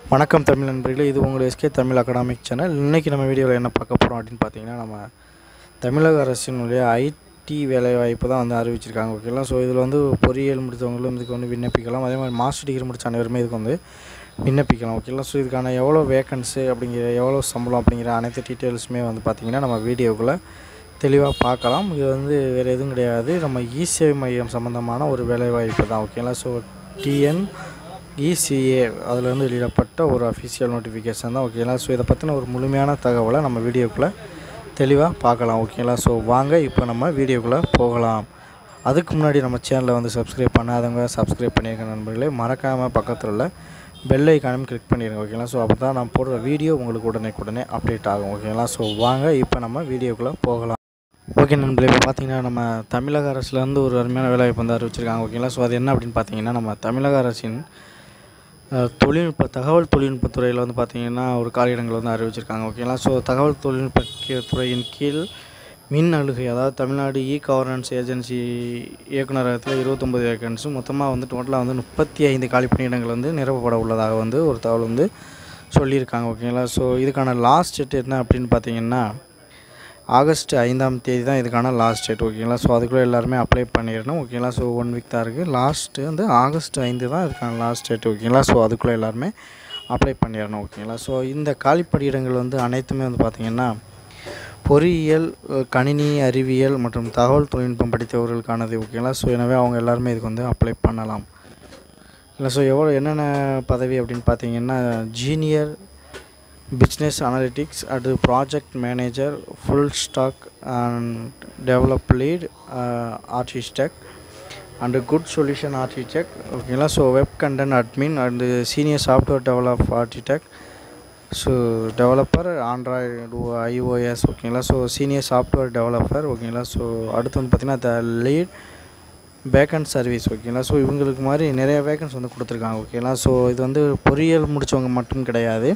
வணக்கம் தமிழ் நண்பர்களே இது உங்கள் எஸ்கே தமிழ் அகாடமிக் சேனல் இன்றைக்கி நம்ம வீடியோவில் என்ன பார்க்க போகிறோம் அப்படின்னு பார்த்தீங்கன்னா நம்ம தமிழக அரசினுடைய ஐடி வேலைவாய்ப்பு தான் வந்து அறிவிச்சிருக்காங்க ஓகேங்களா ஸோ இதில் வந்து பொறியியல் முடித்தவங்களும் இதுக்கு வந்து விண்ணப்பிக்கலாம் அதே மாதிரி மாஸ்டர் டிகிரி முடித்த அனைவருமே இதுக்கு வந்து விண்ணப்பிக்கலாம் ஓகேங்களா ஸோ இதுக்கான எவ்வளோ வேக்கன்ஸி அப்படிங்கிற எவ்வளோ சம்பளம் அப்படிங்கிற அனைத்து டீட்டெயில்ஸுமே வந்து பார்த்திங்கன்னா நம்ம வீடியோக்குள்ளே தெளிவாக பார்க்கலாம் இது வந்து வேறு எதுவும் கிடையாது நம்ம இசேவை மையம் சம்மந்தமான ஒரு வேலைவாய்ப்பு தான் ஓகேங்களா ஸோ டிஎன் இசிஏ அதிலேருந்து வெளியிடப்பட்ட ஒரு அஃபிஷியல் நோட்டிஃபிகேஷன் தான் ஓகேங்களா ஸோ இதை பற்றின ஒரு முழுமையான தகவலை நம்ம வீடியோக்குள்ளே தெளிவாக பார்க்கலாம் ஓகேங்களா ஸோ வாங்க இப்போ நம்ம வீடியோக்குள்ளே போகலாம் அதுக்கு முன்னாடி நம்ம சேனலை வந்து சப்ஸ்கிரைப் பண்ணாதவங்க சப்ஸ்கிரைப் பண்ணியிருக்க நண்பர்களே மறக்காமல் பக்கத்தில் உள்ள பெல் ஐக்கானும் கிளிக் பண்ணிடுங்க ஓகேங்களா ஸோ அப்போ தான் நான் போடுற வீடியோ உங்களுக்கு உடனே உடனே அப்டேட் ஆகும் ஓகேங்களா ஸோ வாங்க இப்போ நம்ம வீடியோக்குள்ளே போகலாம் ஓகே நண்பர்களே இப்போ பார்த்தீங்கன்னா நம்ம தமிழக அரசுலேருந்து ஒரு அருமையான வேலைவாய்ப்பு வந்து அறிவிச்சிருக்காங்க ஓகேங்களா ஸோ அது என்ன அப்படின்னு பார்த்தீங்கன்னா நம்ம தமிழக அரசின் அஹ், தொழில்நுட்ப தகவல் தொழில்நுட்பத் துறையில் வந்து பார்த்திங்கன்னா ஒரு காலியிடங்கள் வந்து அறிவிச்சிருக்காங்க ஓகேங்களா ஸோ தகவல் தொழில்நுட்ப கீ- துறையின் கீழ் மின் அழுகை அதாவது தமிழ்நாடு இ கவர்னன்ஸ் ஏஜென்சி இயக்குநரகத்தில் இருபத்தொம்பது வேகன்ஸும் மொத்தமாக வந்து டோட்டலாக வந்து முப்பத்தி ஐந்து காலி பணியிடங்கள் வந்து நிரப்பப்பட உள்ளதாக வந்து ஒரு தகவல் வந்து சொல்லியிருக்காங்க ஓகேங்களா ஸோ இதுக்கான லாஸ்ட் டேட் என்ன அப்படின்னு பார்த்தீங்கன்னா ஆகஸ்ட் ஐந்தாம் தேதி தான் இதுக்கான லாஸ்ட் டேட் ஓகேங்களா ஸோ அதுக்குள்ளே எல்லாருமே அப்ளை பண்ணிடணும் ஓகேங்களா ஸோ ஒன் வீக் தான் இருக்குது லாஸ்ட்டு வந்து ஆகஸ்ட் ஐந்து தான் இதுக்கான லாஸ்ட் டேட் ஓகேங்களா ஸோ அதுக்குள்ளே எல்லாருமே அப்ளை பண்ணிடணும் ஓகேங்களா ஸோ இந்த காலிப்பணியிடங்கள் வந்து அனைத்துமே வந்து பார்த்திங்கன்னா பொறியியல் அஹ், கணினி அறிவியல் மற்றும் தகவல் தொழில்நுட்பம் படித்தவர்களுக்கானது ஓகேங்களா ஸோ எனவே அவங்க எல்லாருமே இதுக்கு வந்து அப்ளை பண்ணலாம் இல்லை ஸோ எவ்வளோ என்னென்ன பதவி அப்படின்னு பார்த்தீங்கன்னா ஜீனியர் பிஸ்னஸ் அனாலிட்டிக்ஸ் அடுத்து project manager full stack and develop lead architect and good solution architect ஓகேங்களா so web content admin and senior software develop architect so developer Android iOS ஓகேங்களா ஸோ சீனியர் சாஃப்ட்வேர் டெவலப்பர் ஓகேங்களா so அடுத்து வந்து பார்த்திங்கன்னா the lead vacant service ஓகேங்களா so இவங்களுக்கு மாதிரி நிறைய வேக்கன்ஸ் வந்து கொடுத்துருக்காங்க ஓகேங்களா ஸோ இது வந்து பொறியியல் முடித்தவங்க மட்டும் கிடையாது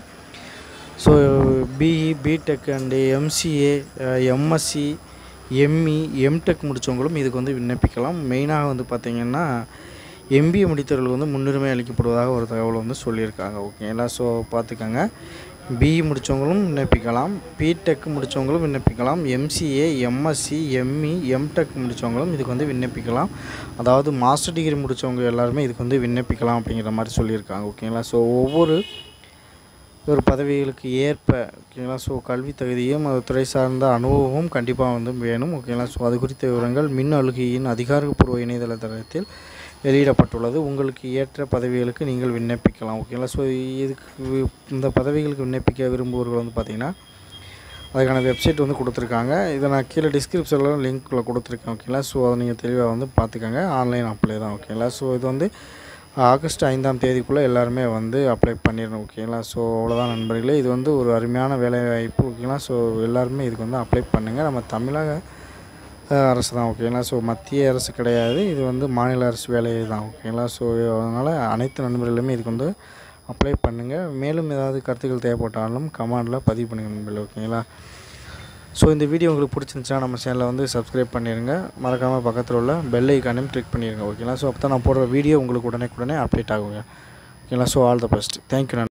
so B E B Tech and M C A M Sc M E M Tech முடித்தவங்களும் இதுக்கு வந்து விண்ணப்பிக்கலாம் மெயினாக வந்து பார்த்திங்கன்னா எம்பிஏ முடித்தவர்களுக்கு வந்து முன்னுரிமை அளிக்கப்படுவதாக ஒரு தகவல் வந்து சொல்லியிருக்காங்க ஓகேங்களா ஸோ பார்த்துக்கோங்க பிஇ முடித்தவங்களும் விண்ணப்பிக்கலாம் பிடெக் முடித்தவங்களும் விண்ணப்பிக்கலாம் எம்சிஏ எம்எஸ்சி எம்இ எம்டெக் முடித்தவங்களும் இதுக்கு வந்து விண்ணப்பிக்கலாம் அதாவது மாஸ்டர் டிகிரி முடித்தவங்க எல்லாருமே இதுக்கு வந்து விண்ணப்பிக்கலாம் அப்படிங்கிற மாதிரி சொல்லியிருக்காங்க ஓகேங்களா ஸோ ஒவ்வொரு ஒரு பதவிகளுக்கு ஏற்ப ஓகேங்களா ஸோ கல்வி தகுதியும் அது துறை சார்ந்த அனுபவமும் கண்டிப்பாக வந்து வேணும் ஓகேங்களா ஸோ அது குறித்த விவரங்கள் மின் அழுகையின் அதிகாரப்பூர்வ இணையதள தளத்தில் வெளியிடப்பட்டுள்ளது உங்களுக்கு ஏற்ற பதவிகளுக்கு நீங்கள் விண்ணப்பிக்கலாம் ஓகேங்களா ஸோ இதுக்கு வி- இந்த பதவிகளுக்கு விண்ணப்பிக்க விரும்புபவர்கள் வந்து பார்த்திங்கன்னா அதுக்கான வெப்சைட் வந்து கொடுத்துருக்காங்க இதை நான் கீழே டிஸ்கிரிப்ஷனில் லிங்க்கில் கொடுத்துருக்கேன் ஓகேங்களா ஸோ அதை நீங்கள் தெளிவாக வந்து பார்த்துக்கோங்க ஆன்லைன் அப்ளை தான் ஓகேங்களா ஸோ இது வந்து ஆகஸ்ட் ஐந்தாம் தேதிக்குள்ளே எல்லாருமே வந்து அப்ளை பண்ணிடணும் ஓகேங்களா ஸோ அவ்வளோதான் நண்பர்களே இது வந்து ஒரு அருமையான வேலைவாய்ப்பு ஓகேங்களா ஸோ எல்லாருமே இதுக்கு வந்து அப்ளை பண்ணுங்கள் நம்ம தமிழக அஹ், அரசு தான் ஓகேங்களா ஸோ மத்திய அரசு கிடையாது இது வந்து மாநில அரசு வேலை தான் ஓகேங்களா ஸோ அதனால் அனைத்து நண்பர்களுமே இதுக்கு வந்து அப்ளை பண்ணுங்கள் மேலும் ஏதாவது கருத்துக்கள் தேவைப்பட்டாலும் கமெண்டில் பதிவு பண்ணுங்கள் நண்பர்களே ஓகேங்களா ஸோ இந்த வீடியோ உங்களுக்கு பிடிச்சிருந்துச்சுன்னா நம்ம சேனலை வந்து சப்ஸ்கிரைப் பண்ணிடுங்க மறக்காமல் பக்கத்தில் உள்ள பெல் ஐக்கானையும் கிளிக் பண்ணிடுங்க ஓகேங்களா ஸோ அப்போ தான் நான் போடுற வீடியோ உங்களுக்கு உடனே உடனே அப்டேட் ஆகுங்க ஓகேங்களா so all the best thank you